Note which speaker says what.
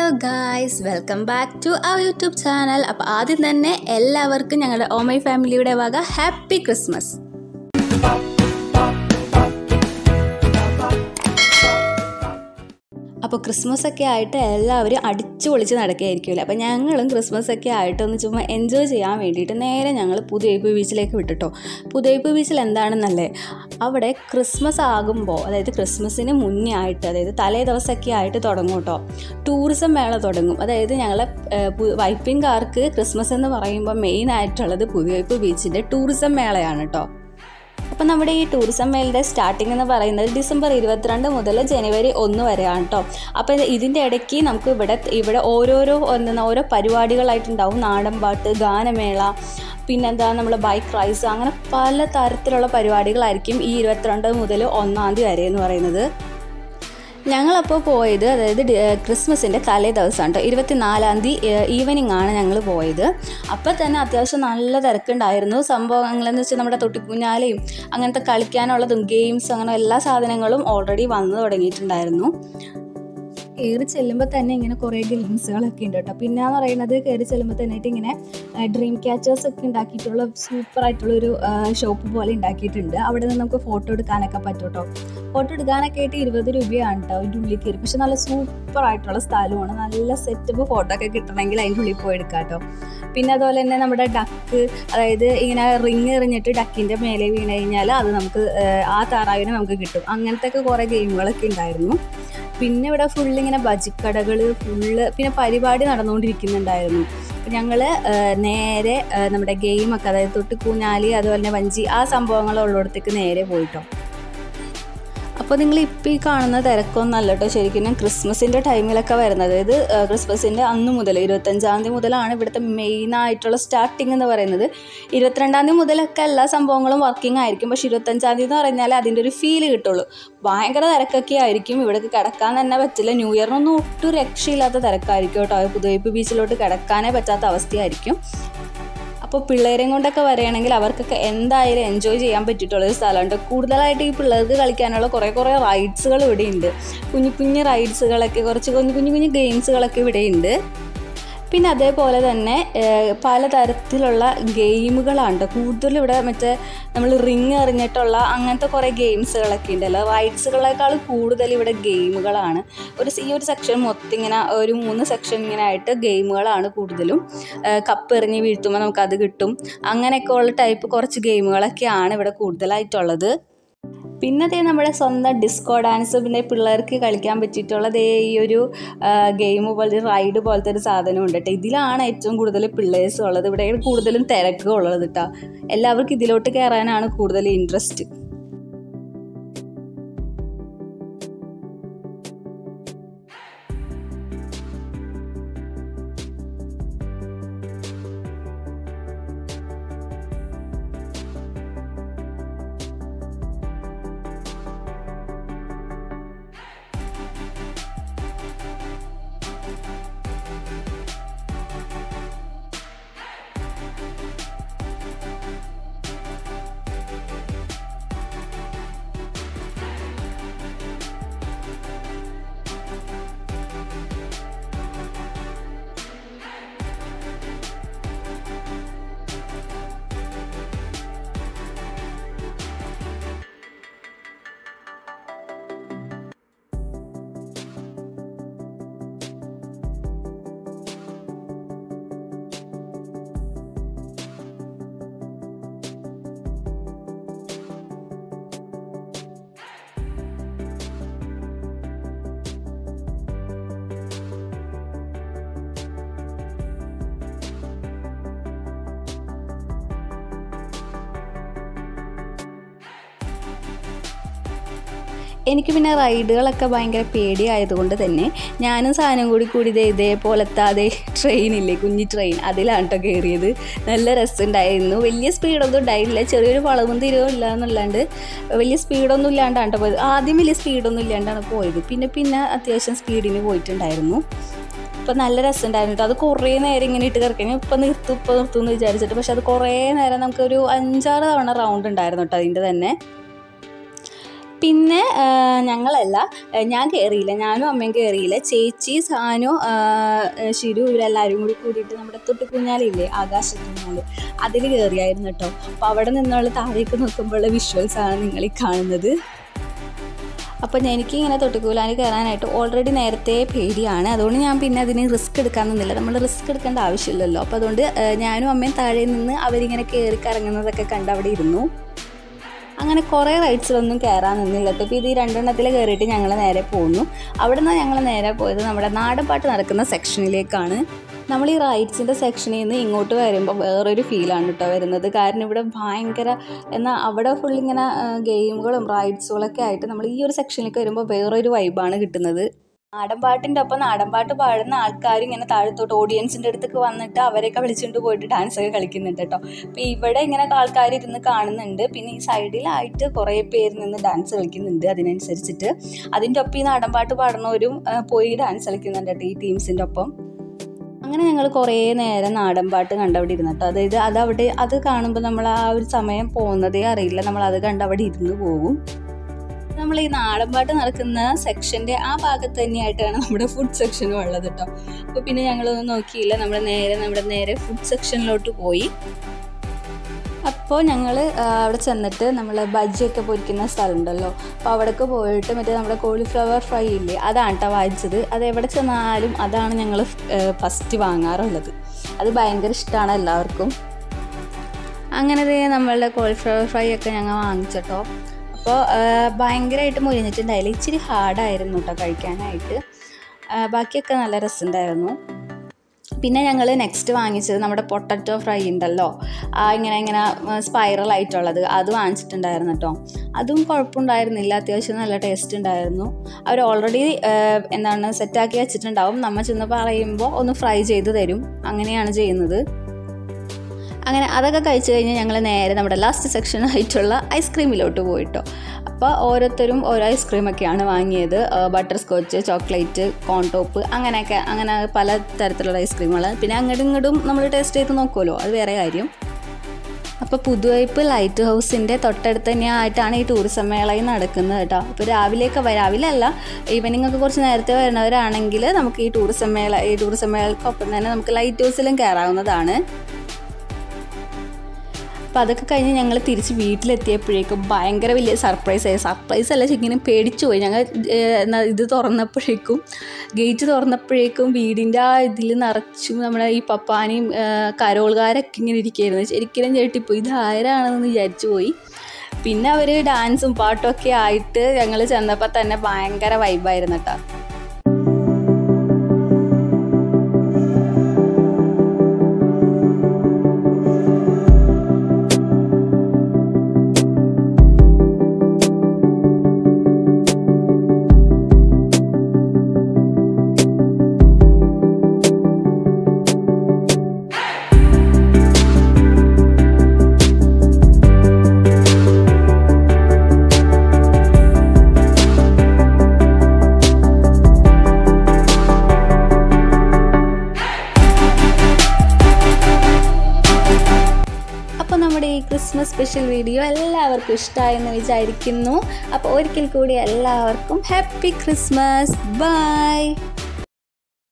Speaker 1: guys welcome back to our YouTube channel അപ്പോൾ ആദ്യം തന്നെ എല്ലാവർക്കും ഞങ്ങളുടെ ഓമൈ ഫാമിലിയുടെ വക ഹാപ്പി ക്രിസ്മസ് അപ്പോൾ ക്രിസ്മസ് ഒക്കെ ആയിട്ട് എല്ലാവരും അടിച്ചു പൊളിച്ച് നടക്കുകയായിരിക്കുമല്ലോ അപ്പോൾ ഞങ്ങളും ക്രിസ്മസ് ഒക്കെ ആയിട്ട് ഒന്ന് ചുമ്മാ എൻജോയ് ചെയ്യാൻ വേണ്ടിയിട്ട് നേരെ ഞങ്ങൾ പുതിയപ്പ് ബീച്ചിലേക്ക് വിട്ടിട്ടോ പുതിയപ്പ് ബീച്ചിൽ എന്താണെന്നല്ലേ അവിടെ ക്രിസ്മസ് ആകുമ്പോൾ അതായത് ക്രിസ്മസിന് മുന്നേ ആയിട്ട് അതായത് തലേ ദിവസമൊക്കെ ആയിട്ട് തുടങ്ങും കേട്ടോ ടൂറിസം മേള തുടങ്ങും അതായത് ഞങ്ങളെ വൈപ്പിൻകാർക്ക് ക്രിസ്മസ് എന്ന് പറയുമ്പോൾ മെയിൻ ആയിട്ടുള്ളത് പുതിയപ്പ് ബീച്ചിൻ്റെ ടൂറിസം മേളയാണ് കേട്ടോ അപ്പോൾ നമ്മുടെ ഈ ടൂറിസം മേളയുടെ സ്റ്റാർട്ടിംഗ് എന്ന് പറയുന്നത് ഡിസംബർ ഇരുപത്തിരണ്ട് മുതൽ ജനുവരി ഒന്ന് വരെയാണ് കേട്ടോ അപ്പോൾ ഇതിൻ്റെ ഇടയ്ക്ക് നമുക്ക് ഇവിടെ ഇവിടെ ഓരോരോ എന്താ ഓരോ പരിപാടികളായിട്ടുണ്ടാവും നാടൻ പാട്ട് ഗാനമേള പിന്നെന്താ നമ്മൾ ബൈക്ക് റൈസ് അങ്ങനെ പല തരത്തിലുള്ള പരിപാടികളായിരിക്കും ഈ ഇരുപത്തിരണ്ട് മുതൽ ഒന്നാം തീയതി വരെ എന്ന് പറയുന്നത് ഞങ്ങളപ്പോൾ പോയത് അതായത് ക്രിസ്മസിൻ്റെ തലേ ദിവസമാണ് കേട്ടോ ഇരുപത്തിനാലാം തീയതി ഈവനിങ് ആണ് ഞങ്ങൾ പോയത് അപ്പോൾ തന്നെ അത്യാവശ്യം നല്ല തിരക്കുണ്ടായിരുന്നു സംഭവങ്ങളെന്ന് വെച്ചാൽ നമ്മുടെ തൊട്ടിക്കുഞ്ഞാലയും അങ്ങനത്തെ കളിക്കാനുള്ളതും ഗെയിംസ് അങ്ങനെ എല്ലാ സാധനങ്ങളും ഓൾറെഡി വന്നു തുടങ്ങിയിട്ടുണ്ടായിരുന്നു കയറി ചെല്ലുമ്പോൾ തന്നെ ഇങ്ങനെ കുറേ ഗെയിംസുകളൊക്കെ ഉണ്ട് കേട്ടോ പിന്നെ എന്ന് പറയുന്നത് കയറി ചെല്ലുമ്പോൾ തന്നെ ഇങ്ങനെ ഡ്രീം ക്യാച്ചേഴ്സ് ഒക്കെ ഉണ്ടാക്കിയിട്ടുള്ള സൂപ്പർ ആയിട്ടുള്ളൊരു ഷോപ്പ് പോലെ ഉണ്ടാക്കിയിട്ടുണ്ട് അവിടെ നിന്ന് നമുക്ക് ഫോട്ടോ എടുക്കാനൊക്കെ പറ്റും കേട്ടോ ഫോട്ടോ എടുക്കാനൊക്കെ ആയിട്ട് ഇരുപത് രൂപയാണ് കേട്ടോ അതിൻ്റെ ഉള്ളിൽ കയറി പക്ഷെ നല്ല സൂപ്പർ ആയിട്ടുള്ള സ്ഥലമാണ് നല്ല സെറ്റപ്പ് ഫോട്ടോ ഒക്കെ കിട്ടണമെങ്കിൽ അതിൻ്റെ ഉള്ളിൽ പോയി എടുക്കാം കേട്ടോ പിന്നെ അതുപോലെ തന്നെ നമ്മുടെ ഡക്ക് അതായത് ഇങ്ങനെ റിങ് എറിഞ്ഞിട്ട് ഡക്കിൻ്റെ മേലെ വീണ് കഴിഞ്ഞാൽ അത് നമുക്ക് ആ താറാവിനെ നമുക്ക് കിട്ടും അങ്ങനത്തെ ഒക്കെ കുറേ ഗെയിമുകളൊക്കെ ഉണ്ടായിരുന്നു പിന്നെ ഇവിടെ ഫുള്ള് ഇങ്ങനെ ബജിക്കടകൾ ഫുള്ള് പിന്നെ പരിപാടി നടന്നുകൊണ്ടിരിക്കുന്നുണ്ടായിരുന്നു ഞങ്ങൾ നേരെ നമ്മുടെ ഗെയിമൊക്കെ അതായത് തൊട്ടിക്കൂഞ്ഞാലി അതുപോലെ തന്നെ വഞ്ചി ആ സംഭവങ്ങളുള്ളിടത്തേക്ക് നേരെ പോയിട്ടോ അപ്പോൾ നിങ്ങൾ ഇപ്പോൾ ഈ കാണുന്ന തിരക്കൊന്നല്ല കേട്ടോ ശരിക്കും ക്രിസ്മസിൻ്റെ ടൈമിലൊക്കെ വരുന്നത് അതായത് ക്രിസ്മസിൻ്റെ അന്ന് മുതൽ ഇരുപത്തഞ്ചാം തീയതി മുതലാണ് ഇവിടുത്തെ മെയിൻ ആയിട്ടുള്ള സ്റ്റാർട്ടിങ് എന്ന് പറയുന്നത് ഇരുപത്തിരണ്ടാം തീയതി മുതലൊക്കെ എല്ലാ സംഭവങ്ങളും വർക്കിംഗ് ആയിരിക്കും പക്ഷേ ഇരുപത്തഞ്ചാം തീയതി എന്ന് പറഞ്ഞാൽ അതിൻ്റെ ഒരു ഫീൽ കിട്ടുള്ളൂ ഭയങ്കര തിരക്കൊക്കെ ആയിരിക്കും ഇവിടേക്ക് കിടക്കാൻ തന്നെ പറ്റില്ല ന്യൂ ഇയറിനൊന്നും ഒട്ടും രക്ഷയില്ലാത്ത തിരക്കായിരിക്കും കേട്ടോ പുതുവൈപ്പ് ബീച്ചിലോട്ട് കിടക്കാനേ പറ്റാത്ത അവസ്ഥയായിരിക്കും അപ്പോൾ പിള്ളേരെയും കൊണ്ടൊക്കെ വരികയാണെങ്കിൽ അവർക്കൊക്കെ എന്തായാലും എൻജോയ് ചെയ്യാൻ പറ്റിയിട്ടുള്ളൊരു സ്ഥലമുണ്ട് കൂടുതലായിട്ട് ഈ പിള്ളേർക്ക് കളിക്കാനുള്ള കുറേ കുറേ റൈഡ്സുകൾ ഇവിടെയുണ്ട് കുഞ്ഞു കുഞ്ഞു റൈഡ്സുകളൊക്കെ കുറച്ച് കുഞ്ഞു കുഞ്ഞു കുഞ്ഞു ഗെയിംസുകളൊക്കെ ഇവിടെയുണ്ട് പിന്നെ അതേപോലെ തന്നെ പലതരത്തിലുള്ള ഗെയിമുകളാണ് കൂടുതലും ഇവിടെ മറ്റേ നമ്മൾ റിങ് എറിഞ്ഞിട്ടുള്ള അങ്ങനത്തെ കുറേ ഗെയിംസുകളൊക്കെ ഉണ്ടല്ലോ റൈഡ്സുകളേക്കാൾ കൂടുതൽ ഇവിടെ ഗെയിമുകളാണ് ഒരു ഈ ഒരു സെക്ഷൻ മൊത്തം ഇങ്ങനെ ഒരു മൂന്ന് സെക്ഷൻ ഇങ്ങനെ ആയിട്ട് ഗെയിമുകളാണ് കൂടുതലും കപ്പ് എറിഞ്ഞ് വീഴ്ത്തുമ്പോൾ നമുക്കത് കിട്ടും അങ്ങനെയൊക്കെ ഉള്ള ടൈപ്പ് കുറച്ച് ഗെയിമുകളൊക്കെയാണ് ഇവിടെ കൂടുതലായിട്ടുള്ളത് പിന്നെ അതേ നമ്മുടെ സ്വന്തം ഡിസ്കോ ഡാൻസ് പിന്നെ പിള്ളേർക്ക് കളിക്കാൻ പറ്റിയിട്ടുള്ളത് ഈ ഒരു ഗെയിം പോലത്തെ റൈഡ് പോലത്തെ ഒരു സാധനം ഉണ്ട് കേട്ടോ ഇതിലാണ് ഏറ്റവും കൂടുതൽ പിള്ളേഴ്സ് ഉള്ളത് ഇവിടെ കൂടുതലും തിരക്ക് ഉള്ളത് കേട്ടോ എല്ലാവർക്കും ഇതിലോട്ട് കയറാനാണ് കൂടുതൽ ഇൻട്രസ്റ്റ് എനിക്ക് പിന്നെ റൈഡുകളൊക്കെ ഭയങ്കര പേടിയായതുകൊണ്ട് തന്നെ ഞാനും സാധനം കൂടി കൂടി ഇതേ ഇതേപോലത്തെ അതേ ട്രെയിനില്ലേ കുഞ്ഞി ട്രെയിൻ അതിലാണ് കേട്ടോ കയറിയത് നല്ല രസമുണ്ടായിരുന്നു വലിയ സ്പീഡൊന്നും ഉണ്ടായില്ല ചെറിയൊരു വളവും തിരിവും ഇല്ല എന്നല്ലാണ്ട് വലിയ സ്പീഡൊന്നും ഇല്ലാണ്ടാണ് കേട്ടോ പോയത് ആദ്യം വലിയ സ്പീഡൊന്നും ഇല്ലാണ്ടാണ് പോയത് പിന്നെ പിന്നെ അത്യാവശ്യം സ്പീഡിന് പോയിട്ടുണ്ടായിരുന്നു ഇപ്പം നല്ല രസമുണ്ടായിരുന്നു കേട്ടോ അത് കുറേ നേരം ഇങ്ങനെ ഇട്ട് കിടക്കണം ഇപ്പം നിർത്തും ഇപ്പം നിർത്തും എന്ന് വിചാരിച്ചിട്ട് പക്ഷെ അത് കുറേ നേരം നമുക്കൊരു അഞ്ചാറ് തവണ റൗണ്ട് ഉണ്ടായിരുന്നു കേട്ടോ അതിൻ്റെ തന്നെ പിന്നെ ആ, ഞങ്ങളല്ല ആ, ഞാൻ കയറിയില്ല ഞാനും അമ്മയും കയറിയില്ല ചേച്ചി സാനു ആ, ഷിരു ഇവരെല്ലാവരും കൂടി കൂടിയിട്ട് നമ്മുടെ തൊട്ടുകുഞ്ഞാലില്ലേ ആകാശത്തുഞ്ഞാല് അതിൽ കയറിയായിരുന്നു കേട്ടോ അപ്പോൾ അവിടെ നിന്നുള്ള താഴേക്ക് നോക്കുമ്പോഴുള്ള വിഷ്വൽസാണ് നിങ്ങൾ ഈ കാണുന്നത് അപ്പം എനിക്ക് ഇങ്ങനെ തൊട്ടുകൂലാനി കയറാനായിട്ട് ഓൾറെഡി നേരത്തെ പേടിയാണ് അതുകൊണ്ട് ഞാൻ പിന്നെ അതിന് റിസ്ക് എടുക്കാൻ നിന്നില്ല നമ്മൾ റിസ്ക് എടുക്കേണ്ട ആവശ്യമില്ലല്ലോ അപ്പോൾ അതുകൊണ്ട് ആ, ഞാനും അമ്മയും താഴെ നിന്ന് അവരിങ്ങനെ കയറി കറങ്ങുന്നതൊക്കെ കണ്ട് അവിടെ ഇരുന്നു അങ്ങനെ കുറേ റൈഡ്സിലൊന്നും കയറാൻ നിന്നില്ല കേട്ടോ ഇപ്പോൾ ഇത് ഈ രണ്ടെണ്ണത്തിൽ കയറിയിട്ട് ഞങ്ങൾ നേരെ പോന്നു അവിടെ നിന്ന് ഞങ്ങൾ നേരെ പോയത് നമ്മുടെ നാടൻ പാട്ട് നടക്കുന്ന സെക്ഷനിലേക്കാണ് നമ്മൾ ഈ റൈഡ്സിൻ്റെ സെക്ഷനിൽ നിന്ന് ഇങ്ങോട്ട് വരുമ്പോൾ വേറൊരു ഫീലാണ് കേട്ടോ വരുന്നത് കാരണം ഇവിടെ ഭയങ്കര എന്നാൽ അവിടെ ഫുൾ ഇങ്ങനെ ഗെയിമുകളും റൈഡ്സുകളൊക്കെ ആയിട്ട് നമ്മൾ ഈ ഒരു സെക്ഷനിലേക്ക് വരുമ്പോൾ വേറൊരു വൈബാണ് കിട്ടുന്നത് നാടൻപാട്ടിൻ്റെ ഒപ്പം നാടൻപാട്ട് പാടുന്ന ആൾക്കാർ ഇങ്ങനെ താഴത്തോട്ട് ഓഡിയൻസിൻ്റെ അടുത്തേക്ക് വന്നിട്ട് അവരെയൊക്കെ വിളിച്ചുകൊണ്ട് പോയിട്ട് ഡാൻസ് ഒക്കെ കളിക്കുന്നുണ്ട് കേട്ടോ അപ്പോൾ ഇവിടെ ഇങ്ങനെ ആൾക്കാർ ഇരുന്ന് കാണുന്നുണ്ട് പിന്നെ ഈ സൈഡിലായിട്ട് കുറേ പേര് നിന്ന് ഡാൻസ് കളിക്കുന്നുണ്ട് അതിനനുസരിച്ചിട്ട് അതിൻ്റെ ഒപ്പം ഈ നാടൻപാട്ട് പാടുന്നവരും ആ, പോയി ഡാൻസ് കളിക്കുന്നുണ്ട് കേട്ടോ ഈ ടീംസിൻ്റെ ഒപ്പം അങ്ങനെ ഞങ്ങൾ കുറേ നേരം നാടൻ പാട്ട് കണ്ടവിടെ ഇരുന്നു കേട്ടോ അതായത് അതവിടെ അത് കാണുമ്പോൾ നമ്മൾ ആ ഒരു സമയം പോകുന്നതേ അറിയില്ല നമ്മൾ അത് കണ്ട് അവിടെ ഇരുന്ന് പോകും നമ്മൾ ഈ നാടൻ പാട്ട് നടക്കുന്ന സെക്ഷൻ്റെ ആ ഭാഗത്ത് തന്നെയായിട്ടാണ് നമ്മുടെ ഫുഡ് സെക്ഷനും ഉള്ളത് കേട്ടോ അപ്പോൾ പിന്നെ ഞങ്ങളൊന്നും നോക്കിയില്ല നമ്മൾ നേരെ നമ്മുടെ നേരെ ഫുഡ് സെക്ഷനിലോട്ട് പോയി അപ്പോൾ ഞങ്ങൾ അവിടെ ചെന്നിട്ട് നമ്മൾ ബജ്ജിയൊക്കെ പൊരിക്കുന്ന സ്ഥലമുണ്ടല്ലോ അപ്പോൾ അവിടേക്ക് പോയിട്ട് മറ്റേ നമ്മുടെ കോളിഫ്ലവർ ഫ്രൈ ഇല്ലേ അതാണ് കേട്ടോ വാങ്ങിച്ചത് അത് എവിടെ ചെന്നാലും അതാണ് ഞങ്ങൾ ഫസ്റ്റ് വാങ്ങാറുള്ളത് അത് ഭയങ്കര ഇഷ്ടമാണ് എല്ലാവർക്കും അങ്ങനെ ദേ നമ്മളുടെ കോളിഫ്ലവർ ഫ്രൈ ഒക്കെ ഞങ്ങൾ വാങ്ങിച്ചിട്ടോ അപ്പോൾ ഭയങ്കരമായിട്ട് മുരിഞ്ഞിട്ടുണ്ടായില്ല ഇച്ചിരി ഹാർഡായിരുന്നു കേട്ടോ കഴിക്കാനായിട്ട് ആ, ബാക്കിയൊക്കെ നല്ല രസമുണ്ടായിരുന്നു പിന്നെ ഞങ്ങൾ നെക്സ്റ്റ് വാങ്ങിച്ചത് നമ്മുടെ പൊട്ടറ്റോ ഫ്രൈ ഉണ്ടല്ലോ ആ ഇങ്ങനെ ഇങ്ങനെ സ്പൈറൽ ആയിട്ടുള്ളത് അത് വാങ്ങിച്ചിട്ടുണ്ടായിരുന്നു കേട്ടോ അതും കുഴപ്പമുണ്ടായിരുന്നില്ല അത്യാവശ്യം നല്ല ടേസ്റ്റ് ഉണ്ടായിരുന്നു അവർ ഓൾറെഡി എന്താണ് സെറ്റാക്കി വെച്ചിട്ടുണ്ടാവും നമ്മൾ ചെന്ന് പറയുമ്പോൾ ഒന്ന് ഫ്രൈ ചെയ്ത് തരും അങ്ങനെയാണ് ചെയ്യുന്നത് അങ്ങനെ അതൊക്കെ കഴിച്ച് കഴിഞ്ഞ് ഞങ്ങൾ നേരെ നമ്മുടെ ലാസ്റ്റ് സെക്ഷൻ ആയിട്ടുള്ള ഐസ്ക്രീമിലോട്ട് പോയിട്ടോ അപ്പോൾ ഓരോരുത്തരും ഓരോ ഐസ്ക്രീമൊക്കെയാണ് വാങ്ങിയത് butterscotch chocolate cone top അങ്ങനെയൊക്കെ അങ്ങനെ പല തരത്തിലുള്ള ഐസ്ക്രീമുകൾ പിന്നെ അങ്ങോട്ടും ഇങ്ങോട്ടും നമ്മൾ ടേസ്റ്റ് ചെയ്ത് നോക്കുമല്ലോ അത് വേറെ കാര്യം അപ്പോൾ പുതുവൈപ്പ് ലൈറ്റ് ഹൗസിൻ്റെ തൊട്ടടുത്ത് തന്നെയായിട്ടാണ് ഈ ടൂറിസം മേളയും നടക്കുന്നത് കേട്ടോ അപ്പോൾ രാവിലെയൊക്കെ വ- രാവിലെ അല്ല ഈവനിങ് ഒക്കെ കുറച്ച് നേരത്തെ വരുന്നവരാണെങ്കിൽ നമുക്ക് ഈ ടൂറിസം മേള ഈ ടൂറിസം മേളക്കൊപ്പം തന്നെ നമുക്ക് ലൈറ്റ് ഹൗസിലും കയറാവുന്നതാണ് അപ്പോൾ അതൊക്കെ കഴിഞ്ഞ് ഞങ്ങൾ തിരിച്ച് വീട്ടിലെത്തിയപ്പോഴേക്കും ഭയങ്കര വലിയ സർപ്രൈസ് ആയി സർപ്രൈസ് അല്ല ഇങ്ങനെ പേടിച്ചു പോയി ഞങ്ങൾ ഏഹ്, എന്നാ ഇത് തുറന്നപ്പോഴേക്കും ഗേറ്റ് തുറന്നപ്പോഴേക്കും വീടിൻ്റെ ആ ഇതിൽ നിറച്ചും നമ്മുടെ ഈ പപ്പാനിയും ഏഹ്, കരോൾകാരൊക്കെ ഇങ്ങനെ ഇരിക്കുകയായിരുന്നു ശരിക്കും ചേട്ടിപ്പോയി ഇത് ആരാണെന്ന് വിചാരിച്ചു പോയി പിന്നെ അവർ ഡാൻസും പാട്ടും ഒക്കെ ആയിട്ട് ഞങ്ങൾ ചെന്നപ്പോൾ തന്നെ ഭയങ്കര വൈബായിരുന്നു കേട്ടോ അപ്പോൾ നമ്മുടെ ഈ ക്രിസ്മസ് സ്പെഷ്യൽ വീഡിയോ എല്ലാവർക്കും ഇഷ്ടമായെന്ന് വിചാരിക്കുന്നു അപ്പോൾ ഒരിക്കൽ കൂടി എല്ലാവർക്കും ഹാപ്പി ക്രിസ്മസ് ബൈ